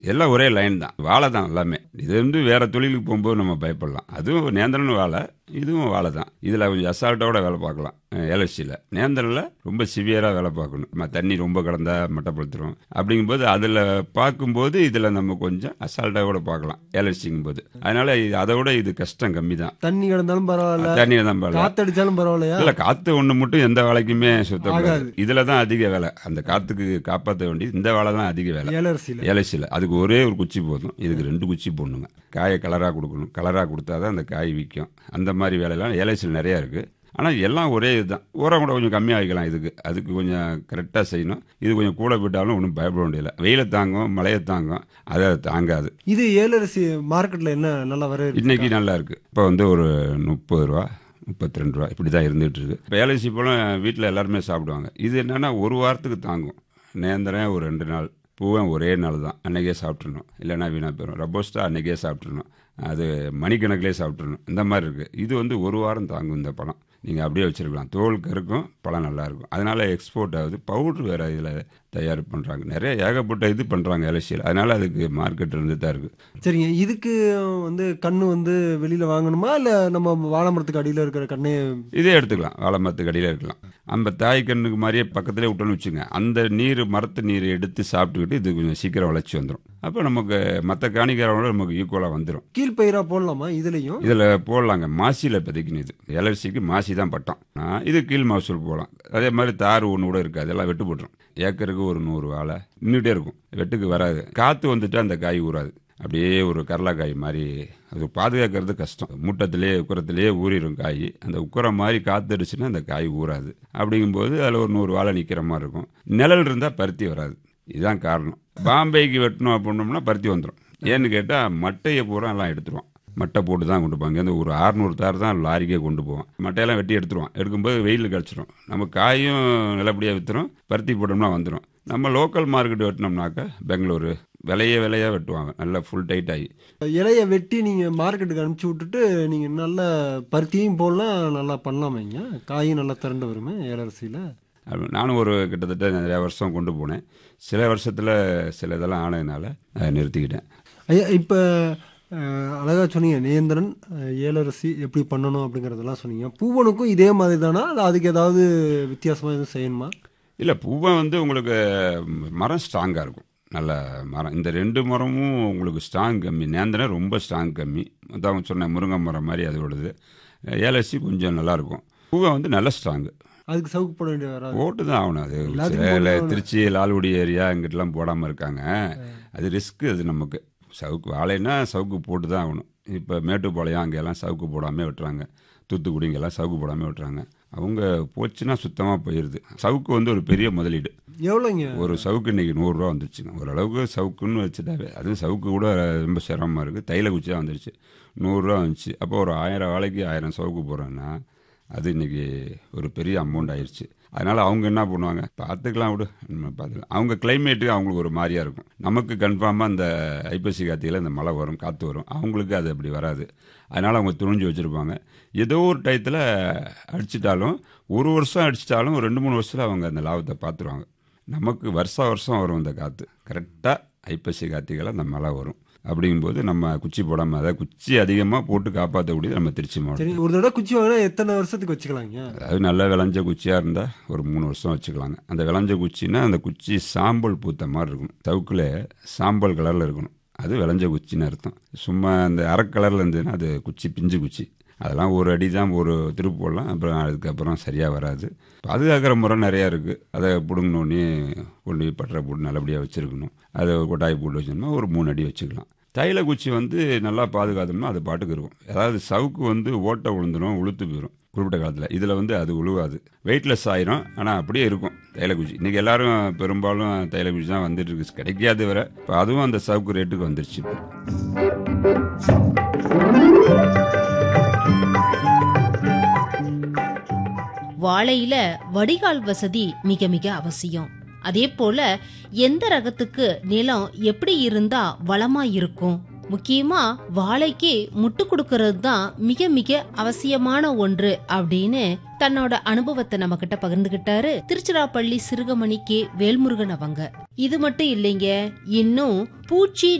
எல்லாம் ஒரே லைன் தான் வாழை தான் எல்லாமே இது வந்து வேற தொழிலுக்கு போகும்போது நம்ம பயப்படலாம் அதுவும் நேந்திரன் வாழை இதுவும் வாழை தான் இதில் கொஞ்சம் அசால்ட்டோட வேலை பார்க்கலாம் எலர்ஜியில் நேந்திரனில் ரொம்ப சிவியராக வேலை பார்க்கணும் நம்ம தண்ணி ரொம்ப கடந்தா மட்டப்படுத்துகிறோம் அப்படிங்கும்போது அதில் பார்க்கும்போது இதில் நம்ம கொஞ்சம் அசால்ட்டாக கூட பார்க்கலாம் எலர்ஜிங்கும் போது அதனால இது அதை விட இது கஷ்டம் கம்மி தான் தண்ணி கிடந்தாலும் பரவாயில்ல தண்ணி தான் பார்க்கலாம் காத்தடிச்சாலும் பரவாயில்லையா இல்ல காத்து ஒண்ணு மட்டும் எந்த வேலைக்குமே சுத்தப்படாது ஆகாது. இதுல தான் அதிக வேலை அந்த காத்துக்கு காப்பாற்ற வேண்டியது இந்த வேலை தான் அதிக வேலை ஏலரசியில ஏலசியில் அதுக்கு ஒரே ஒரு குச்சி போதும் இதுக்கு ரெண்டு குச்சி போடணுங்க காயை கலராக கொடுக்கணும் கலராக கொடுத்தா தான் அந்த காய் விற்கும் அந்த மாதிரி வேலையெல்லாம் ஏலசியில் நிறையா இருக்குது ஆனால் எல்லாம் ஒரே இதுதான் உரம் கூட கொஞ்சம் கம்மியாக வைக்கலாம் இதுக்கு அதுக்கு கொஞ்சம் கரெக்டாக செய்யணும் இது கொஞ்சம் கூட விட்டாலும் ஒன்றும் பயப்பட வேண்டியதில்லை வெயிலை தாங்கும் மழையை தாங்கும் அதை தாங்காது இது ஏலரசி மார்க்கெட்ல என்ன நல்லா வர இன்னைக்கு நல்லா இருக்கு இப்போ வந்து ஒரு முப்பது ரூபா முப்பத்தி ரெண்டு ரூபா இப்படி தான் இருந்துகிட்டு இருக்கு இப்போ ஏலசி பழம் வீட்டில் எல்லாருமே சாப்பிடுவாங்க இது என்னன்னா ஒரு வாரத்துக்கு தாங்கும் நேந்திரன் ஒரு ரெண்டு நாள் பூவன் ஒரே நாள் தான் அன்னைக்கே சாப்பிட்றணும் இல்லைன்னா வீணாக போயிடும் ரப்போஸ்டா அன்னைக்கே சாப்பிட்றணும் அது மணிக்கணக்கிலே சாப்பிட்றணும் இந்த மாதிரி இருக்குது இது வந்து ஒரு வாரம் தாங்கும் இந்த பழம் நீங்கள் அப்படியே வச்சிருக்கலாம் தோல் கருக்கும் பழம் நல்லா இருக்கும் அதனால எக்ஸ்போர்ட் ஆகுது பவுட்ரு வேற இதில் தயார் பண்ணுறாங்க நிறைய ஏகப்பட்ட இது பண்ணுறாங்க எலசியில் அதனால அதுக்கு மார்க்கெட் இருந்து தான் இருக்குது சரிங்க இதுக்கு வந்து கண்ணு வந்து வெளியில வாங்கணுமா இல்ல நம்ம வாழை மரத்துக்கு அடியில இருக்கிற கண்ணே இதே எடுத்துக்கலாம் வாழை மரத்துக்கு அடியில் இருக்கலாம் அந்த தாய் கண்ணுக்கு மாதிரியே பக்கத்துலேயே விட்டோன்னு வச்சுங்க அந்த நீர் மரத்து நீர் எடுத்து சாப்பிட்டுக்கிட்டு இது கொஞ்சம் சீக்கிரம் வளர்ச்சி வந்துடும் அப்போ நமக்கு மற்ற காணிக்காரோட நமக்கு ஈக்குவலாக வந்துடும் கீழ்பயிரா போடலாமா இதுலயும் இதில் போடலாங்க மாசியில் பதிக்கணும் இது எலர்சிக்கு மாசி தான் பட்டம் ஆ, இது கீழ் மகசூல் போகலாம் அதே மாதிரி தார் ஒன்று கூட இருக்காது அதெல்லாம் வெட்டு போட்டுரும் ஏக்கருக்கு ஒரு நூறு வாழை நின்றுட்டே இருக்கும் வெட்டுக்கு வராது காற்று வந்துட்டு அந்த காய் ஊறாது அப்படியே ஒரு கடலைக்காய் மாதிரி அது பாதுகாக்கிறது கஷ்டம் மூட்டத்திலே உக்கரத்திலே ஊறிடும் காய் அந்த உக்கரம் மாதிரி காற்று அடிச்சுன்னா அந்த காய் ஊறாது அப்படிங்கும்போது அதில் ஒரு நூறு வாழை நிற்கிற மாதிரி இருக்கும் நிழல் இருந்தால் பருத்தி வராது இதுதான் காரணம் பாம்பேக்கு வெட்டணும் அப்படின்னோம்னா பருத்தி வந்துடும் ஏன்னு கேட்டால் மட்டையை பூரா எல்லாம் எடுத்துருவோம் மட்டை போட்டு தான் கொண்டு போவாங்க இந்த ஒரு அறுநூறு தார் தான் லாரிக்கே கொண்டு போவோம் மட்டையெல்லாம் வெட்டி எடுத்துருவோம் எடுக்கும்போது வெயில் கிடச்சிரும் நம்ம காயும் நல்லபடியாக விற்றுரும் பருத்தி போட்டோம்னா வந்துடும் நம்ம லோக்கல் மார்க்கெட் வெட்டினோம்னாக்கா பெங்களூரு விலைய விலையா வெட்டுவாங்க நல்லா ஃபுல் டைட் ஆகி இலைய வெட்டி நீங்க மார்க்கெட்டுக்கு அனுப்பிச்சு விட்டுட்டு நீங்க நல்ல பருத்தியும் போடலாம் நல்லா பண்ணலாமேங்க காயும் நல்லா திரண்டு வருமே ஏலரசியில அப்படி நானும் ஒரு கிட்டத்தட்ட நிறைய வருஷம் கொண்டு போனேன் சில வருஷத்தில் சில இதெல்லாம் ஆனதுனால அதை நிறுத்திக்கிட்டேன் ஐயா இப்போ அழகா சொன்னீங்க நேந்திரன் அஹ், ஏலரசி எப்படி பண்ணணும் அப்படிங்கறதெல்லாம் சொன்னீங்க பூவனுக்கும் இதே மாதிரி தானா இல்லை அதுக்கு ஏதாவது வித்தியாசமா எதுவும் செய்யணுமா இல்லை பூவை வந்து உங்களுக்கு மரம் ஸ்ட்ராங்காக இருக்கும் நல்ல மரம் இந்த ரெண்டு மரமும் உங்களுக்கு ஸ்ட்ராங் கம்மி நேந்திரம் ரொம்ப ஸ்ட்ராங் கம்மி அதான் சொன்னேன் முருங்கை மரம் மாதிரி அதோடது ஏலசி கொஞ்சம் நல்லா இருக்கும் பூவை வந்து நல்ல ஸ்ட்ராங்கு அதுக்கு சவுக்கு போட வேண்டிய வராது போட்டு தான் ஆகணும் அது எல்லாத்துக்கும் சில போடணும். திருச்சி லால்குடி ஏரியா இங்கிட்டலாம் போடாமல் இருக்காங்க அது ரிஸ்க் அது நமக்கு சவுக்கு வாழைன்னா சவுக்கு போட்டு தான் ஆகணும் இப்போ மேட்டுப்பாளையம் அங்கெல்லாம் சவுக்கு போடாமல் விட்டுறாங்க தூத்துக்குடி இங்கெல்லாம் சவுக்கு போடாமல் விட்டுறாங்க அவங்க போச்சுன்னா சுத்தமாக போயிடுது சவுக்கு வந்து ஒரு பெரிய முதலீடு எவ்வளோங்க ஒரு சவுக்கு இன்னைக்கு நூறுரூவா வந்துருச்சுங்க ஓரளவுக்கு சவுக்குன்னு வச்சுட்டாவே அதுவும் சவுக்கு கூட ரொம்ப சிரமமாக இருக்குது தைல குச்சி தான் வந்துருச்சு நூறுரூவா வந்துச்சு அப்போ ஒரு ஆயிரம் வாழைக்கு ஆயிரம் சவுக்கு போடுறேன்னா அது இன்னைக்கு ஒரு பெரிய அமௌண்ட் ஆயிடுச்சு அதனால் அவங்க என்ன பண்ணுவாங்க பார்த்துக்கலாம் விடு நம்ம பார்த்துக்கலாம் அவங்க கிளைமேட்டுக்கு அவங்களுக்கு ஒரு மாதிரியா இருக்கும் நமக்கு கன்ஃபார்மாக அந்த ஐப்பசி கார்த்திகையில் இந்த மழை வரும் காற்று வரும் அவங்களுக்கு அது அப்படி வராது அதனால் அவங்க துணிஞ்சு வச்சுருப்பாங்க ஏதோ ஒரு டயத்தில் அடிச்சிட்டாலும் ஒரு வருஷம் அடிச்சிட்டாலும் ஒரு ரெண்டு மூணு வருஷத்தில் அவங்க அந்த லாபத்தை பார்த்துருவாங்க நமக்கு வருஷம் வருஷம் வரும் இந்த காற்று கரெக்டாக ஐப்பசி கார்த்திகையில் அந்த மழை வரும் அப்படிங்கும்போது நம்ம குச்சி போடாமல் அதை குச்சி அதிகமாக போட்டு காப்பாற்றக்கூடியது நம்ம திருச்சி மாவட்டம் சரி ஒரு தடவை குச்சி வாங்கினா எத்தனை வருஷத்துக்கு வச்சுக்கலாங்க அதாவது நல்லா விளைஞ்ச குச்சியாக இருந்தால் ஒரு மூணு வருஷம் வச்சுக்கலாங்க அந்த விளைஞ்ச குச்சின்னா அந்த குச்சி சாம்பல் பூத்த மாதிரி இருக்கணும் சவுக்கில் சாம்பல் கலரில் இருக்கணும் அது விளைஞ்ச குச்சின்னு அர்த்தம் சும்மா அந்த அரை கலரில் இருந்ததுன்னா அது குச்சி பிஞ்சு குச்சி அதெல்லாம் ஒரு அடி தான் ஒரு திருப்பு போடலாம் அப்புறம் அதுக்கப்புறம் சரியாக வராது பாதுகாக்கிற முறை நிறையா இருக்குது அதை பிடுங்கினோடனே கொண்டு போய் பட்டறை போட்டு நல்லபடியாக வச்சுருக்கணும் அதை கொட்டாய் போட்டு வச்சோம்னா ஒரு மூணு அடி வச்சுக்கலாம் தைல குச்சி வந்து நல்லா பாதுகாத்தோம்னா அது பாட்டுக்கு இருக்கும் அதாவது சவுக்கு வந்து ஓட்டை விழுந்துடும் உளுத்து போயிடும் குறிப்பிட்ட காலத்தில் இதில் வந்து அது உழுவாது வெயிட்லெஸ் ஆயிரும் ஆனால் அப்படியே இருக்கும் தைலக்குச்சி இன்றைக்கி எல்லாரும் பெரும்பாலும் தைலக்குச்சி தான் வந்துட்டு இருக்கு கிடைக்காது வர இப்போ அதுவும் அந்த சவுக்கு ரேட்டுக்கு வந்துருச்சு இப்போ வாழையில வடிகால் வசதி மிக மிக அவசியம் அதே போல எந்த ரகத்துக்கு நிலம் எப்படி இருந்தா வளமா இருக்கும் முக்கியமா வாழைக்கு முட்டு கொடுக்கறது தான் மிக மிக அவசியமான ஒன்று அப்படின்னு தன்னோட அனுபவத்தை நம்ம கிட்ட பகிர்ந்துகிட்டாரு திருச்சிராப்பள்ளி சிறுகமணி கே வேல்முருகன் அவங்க இது மட்டும் இல்லைங்க இன்னும் பூச்சி